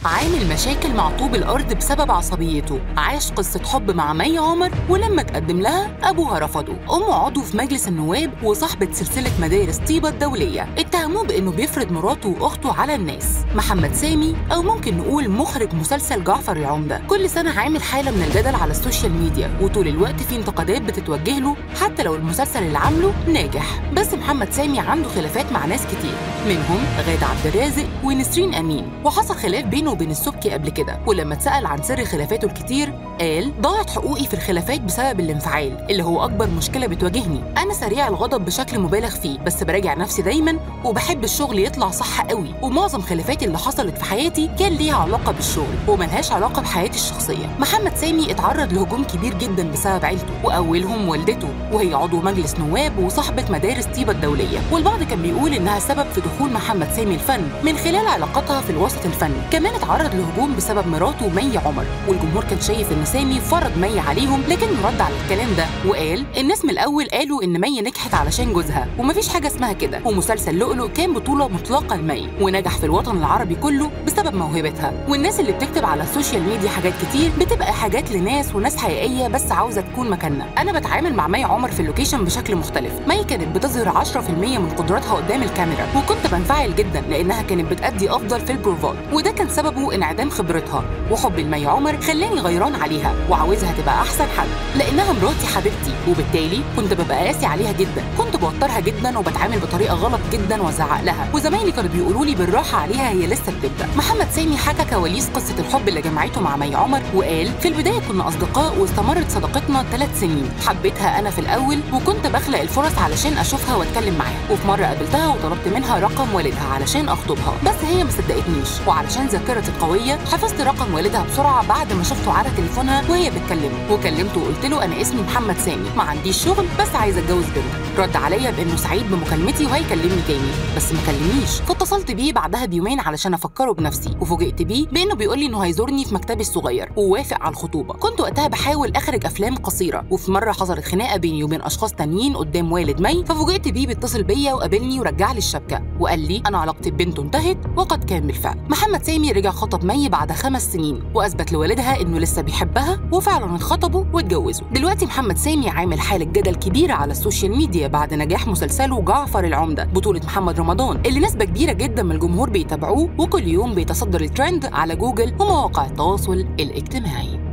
عامل مشاكل مع طوب الأرض بسبب عصبيته عاش قصة حب مع مي عمر ولما تقدم لها أبوها رفضه أمه عضو في مجلس النواب وصاحبة سلسلة مدارس طيبة الدولية اتهموه بإنه بيفرض مراته وأخته على الناس محمد سامي أو ممكن نقول مخرج مسلسل جعفر العمدة كل سنة عامل حالة من الجدل على السوشيال ميديا وطول الوقت في انتقادات بتتوجه له حتى لو المسلسل اللي عامله ناجح بس محمد سامي عنده خلافات مع ناس كتير منهم غادة عبد الرازق ونسرين أمين وحصل خلاف بينه وبين السبكي قبل كده ولما اتسأل عن سر خلافاته الكتير قال ضاعت حقوقي في الخلافات بسبب الانفعال اللي هو أكبر مشكلة بتواجهني أنا سريع الغضب بشكل مبالغ فيه بس براجع نفسي دايما وبحب الشغل يطلع صح قوي ومعظم خلافاتي اللي حصلت في حياتي كان ليها علاقة بالشغل وملهاش علاقة بحياتي الشخصية محمد سامي اتعرض لهجوم كبير جدا بسبب عيلته وأولهم والدته وهي عضو مجلس نواب وصاحبة مدارس طيبة الدولية والبعض كان بيقول إنها سبب في دخول محمد سامي الفن من خلال علاقتها في الوسط الفني كمان اتعرض لهجوم بسبب مراته مي عمر والجمهور كان شايف إن سامي فرض مي عليهم لكنه رد على الكلام ده وقال الناس من الأول قالوا إن مي نجحت علشان جوزها ومفيش حاجة اسمها كده ومسلسل لؤلؤ كان بطولة مطلقة لمي ونجح في الوطن العربي كله بسبب موهبتها والناس اللي بتكتب على السوشيال ميديا حاجات كتير بتبقى حاجات لناس وناس حقيقية بس عاوزة تكون مكاننا أنا بتعامل مع مي عمر في اللوكيشن بشكل مختلف مي كانت بتظهر 10% من قدراتها قدام الكاميرا وكنت بنفعل جدا لأنها كانت بتأدي أفضل في البروفات وده كان سببه انعدام خبرتها وحب لمي عمر خلاني غيران عليها وعاوزها تبقى أحسن حد لأنها مراتي حبيبتي وبالتالي كنت ببقى قاسي عليها جدا كنت بوترها جدا وبتعامل بطريقة غلط جدا وازعق لها وزمايلي كانوا بيقولوا لي بالراحة عليها هي لسه بتبدأ محمد سامي حكى كواليس قصة الحب اللي جمعته مع مي عمر وقال في البداية كنا أصدقاء واستمرت صداقتنا ثلاث سنين حبيتها أنا في الأول وكنت بخلق الفرص علشان أشوفها وأتكلم معاها وفي مرة قابلتها وطلبت منها رقم والدها علشان أخطبها بس هي ما صدقتنيش وعلشان ذاكرتي قوية حفظت رقم والدها بسرعة بعد ما شفته على تليفونها وهي بتكلمه وكلمته وقلت له أنا اسمي محمد سامي ما عنديش شغل بس عايزة أتجوز بنت رد عليا بإنه سعيد بمكالمتي وهيكلمني تاني بس ما كلمنيش فاتصلت بيه بعدها بيومين علشان أفكره بنفسي وفوجئت بيه بإنه بيقول لي إنه هيزورني في مكتبي الصغير ووافق على الخطوبة كنت وقتها بحاول أخرج أفلام قصيرة وفي مرة حصلت خناقة بيني وبين أشخاص تانيين قدام والد مي ففوجئت بيه بيتصل بيا وقابلني ورجع لي الشبكة وقال لي أنا علاقتي ببنته انتهت وقد كان بالفعل محمد سامي رجع خطب مي بعد خمس سنين وأثبت لوالدها إنه لسه بيحبها وفعلا اتخطبوا واتجوزوا دلوقتي محمد سامي عامل حالة جدل كبيرة على السوشيال ميديا بعد نجاح مسلسله جعفر العمدة بطولة محمد رمضان اللي نسبة كبيرة جدا من الجمهور بيتابعوه وكل يوم بيتصدر الترند على جوجل ومواقع التواصل الاجتماعي